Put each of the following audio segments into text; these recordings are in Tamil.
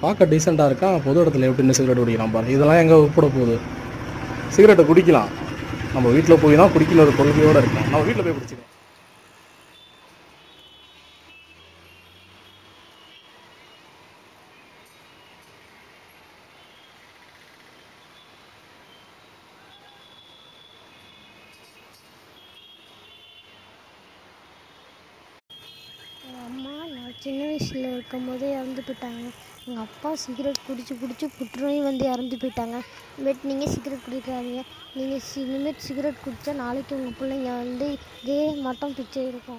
பார்க்க டீசெண்டாக இருக்கான் பொது இடத்துல எப்படி சிகரெட் குடிக்கலாம் பாரு இதெல்லாம் எங்கே உட்பட போகுது சிகரெட்டை குடிக்கலாம் நம்ம வீட்டில் போய் தான் குடிக்கல ஒரு கொள்கையோடு இருக்கலாம் நம்ம வீட்டில் போய் பிடிச்சிக்கலாம் எங்கள் அம்மா நான் சின்ன வயசில் இருக்கும் போதே இறந்து போயிட்டாங்க எங்கள் அப்பா சிகரெட் குடிச்சு குடிச்சு புற்றுநோய் வந்து இறந்து போயிட்டாங்க பட் நீங்கள் சிகரெட் குடிக்காதீங்க நீங்கள் சி இனிமேல் சிகரெட் குடித்தா நாளைக்கு உங்கள் பிள்ளைங்க வந்து இதே மட்டும் பிச்சை இருக்கும்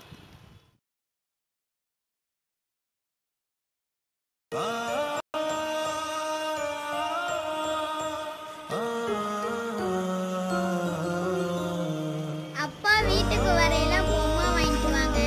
அப்பா வீட்டுக்கு வரையில பொம்மை வாங்கிட்டு வாங்க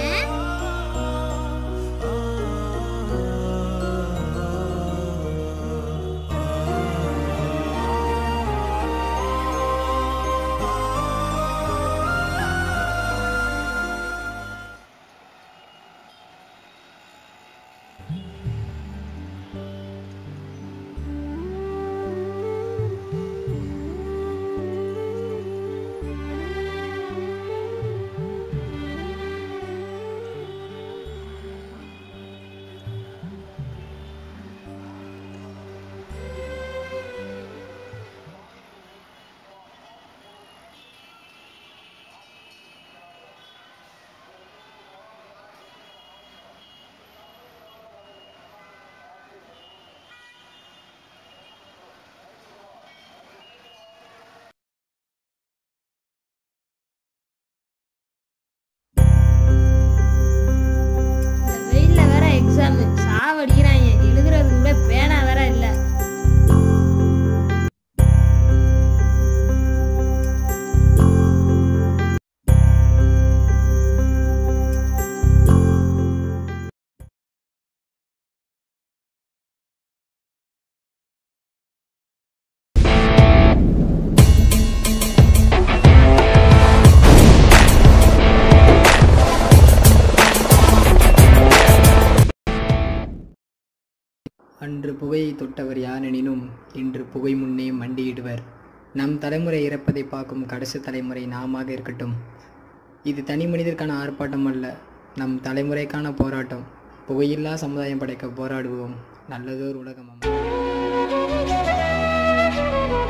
இந்த வெயில்ல வேற எக்ஸாம் சாவடிக்கிறாங்க எழுதுறது கூட பேனா வேற இல்ல அன்று புகையை தொட்டவர் யாரெனினும் இன்று புகை முன்னே மண்டியிடுவர் நம் தலைமுறை இறப்பதை பார்க்கும் கடைசி தலைமுறை நாமாக இருக்கட்டும் இது தனி மனிதருக்கான ஆர்ப்பாட்டம் அல்ல நம் தலைமுறைக்கான போராட்டம் புகையில்லா சமுதாயம் படைக்க போராடுவோம் நல்லதோர் உலகம் அம்மா